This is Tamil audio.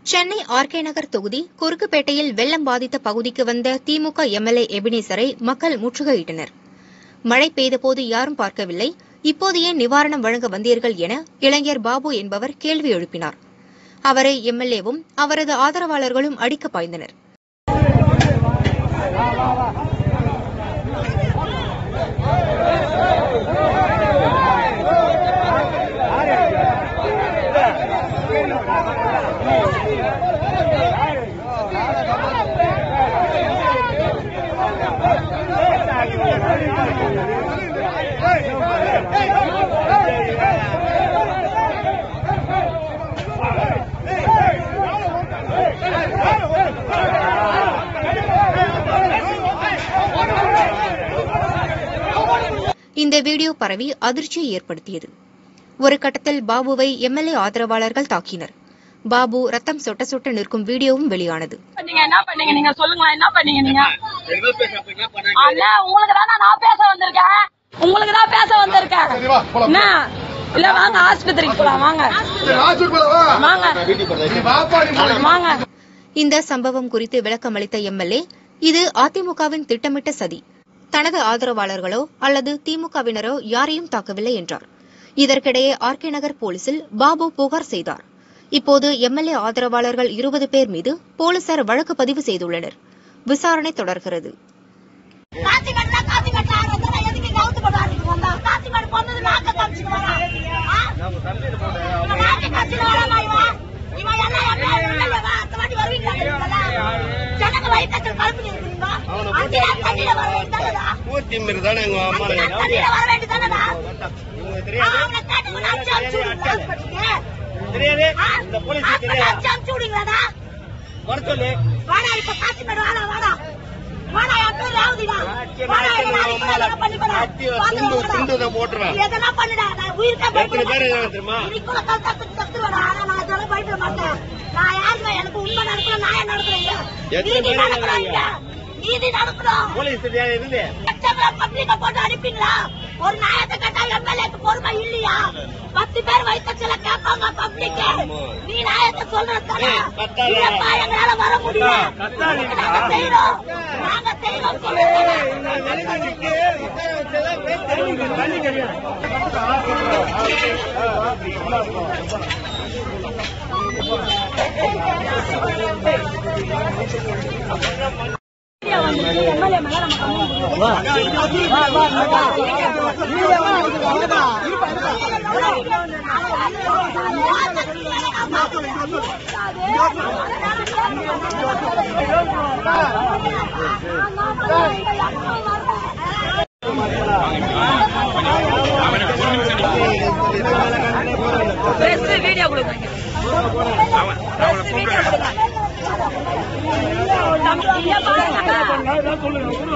சென்னை ஆர்கே நகர் தொகுதி குறுக்குப்பேட்டையில் வெள்ளம் பாதித்த பகுதிக்கு வந்த திமுக எம்எல்ஏ எபினேசரை மக்கள் முற்றுகையிட்டனர் மழை பெய்தபோது யாரும் பார்க்கவில்லை இப்போது ஏன் நிவாரணம் வழங்க வந்தீர்கள் என இளைஞர் பாபு என்பவர் கேள்வி எழுப்பினார் அவரை எம்எல்ஏவும் அவரது ஆதரவாளர்களும் அடிக்க பாய்ந்தனர் இந்த வீடியோ பரவி அதிர்ச்சியை ஏற்படுத்தியது ஒரு கட்டத்தில் பாபுவை எம்எல்ஏ ஆதரவாளர்கள் தாக்கினர் பாபு ரத்தம் சொட்ட சொட்ட நிற்கும் வீடியோவும் வெளியானது பண்ணீங்க என்ன பண்ணீங்க நீங்க சொல்லுங்களேன் என்ன பண்ணீங்க நீங்க எதுவும் பேச அப்ப என்ன பண்ணாங்க அண்ணா உங்களுக்கு தான் நான் பேச வந்திருக்கேன் உங்களுக்கு தான் பேச வந்திருக்கேன் என்ன இல்ல வாங்க ஆஸ்பத்திரிக்கு போலாம் வாங்க வாங்க வாங்க இந்த சம்பவம் குறித்து விளக்கம் அளித்த எம்எல்ஏ இது அதிமுகவின் திட்டமிட்ட சதி தனது ஆதரவாளர்களோ அல்லது திமுகவினரோ யாரையும் தாக்கவில்லை என்றார் இதற்கிடையே ஆர்கே நகர் போலீசில் பாபு புகார் செய்தார் இப்போது எம்எல்ஏ ஆதரவாளர்கள் இருபது பேர் மீது போலீசார் வழக்கு பதிவு செய்துள்ளனர் விசாரணை தொடர்கிறது காசிமேடு தான் காசிமேடு ஆடுறதா எதுக்கு இங்க அவுத்து போட்டு ஆடிட்டு வந்தா காசிமேடு போனது நாக்க காமிச்சுட்டு வரா நாக்க காமிச்சுட்டு வரா இவன் இவன் எல்லாம் எப்படியா உள்ளவா அந்த வாட்டி வருவீங்களா தெரியுங்களா ஜனங்க வயிற்றுல கலப்பு நிற்கிறீங்க அஞ்சு நாள் தண்ணியில வர வேண்டியதானடா ஊத்தி மாரி தானே எங்க அம்மா அஞ்சு நாள் தண்ணியில வர வேண்டியதானடா உங்களுக்கு தெரியாது அவனை கேட்டு ஒரு அஞ்சு அஞ்சு விடுங்க ஹாஸ்பிட்டலுக்கு தெரியாது இந்த போலீஸ் ஹாஸ்பிட்டல் தெரியாது அஞ்சு அஞ்சு விடுங்களாடா வர சொல்லு வாடா இப்ப காசிமேடு வாடா வாடா வாடா என் பேர் ராவதிடா வாடா என்ன நாளைக்கு கூட எதனா பண்ணி போடா துண்டு துண்டு தான் போட்டுருவேன் எதனா பண்ணுடா நான் உயிருக்கே எத்தனை பயப்பட பேர் மாட்டேன். இருக்காங்க தெரியுமா இன்னைக்குள்ள கல் தத்து தத்துருவேடா ஆனா நான் அதெல்லாம் பயப்பட மாட்டேன் நான் யாருங்க எனக்கு உண்மை நடக்கணும் நான் நடக்கிறேன் எத்தனை நீதி பேர் நடக்கணும் இருக்காங்க? இங்க. நீதி நடக்கணும் போலீஸ் தெரியாது இருந்து பப்ளிக்க போட்டு அனுப்பிங்களா ஒரு நியாயத்தை கேட்டா எம்எல்ஏக்கு பொறுமை இல்லையா பத்து பேர் வயிற்றுல கேட்பாங்க பப்ளிக் நீ நியாயத்தை சொல்றது தானே ஏய், கத்தாத. இல்லப்பா எங்களால வர முடியல நாங்க செய்யறோம் நாங்க செய்யறோம் சொல்லுங்க பிரஸ் வீடியோ கொடுங்க தம்பி பாருங்க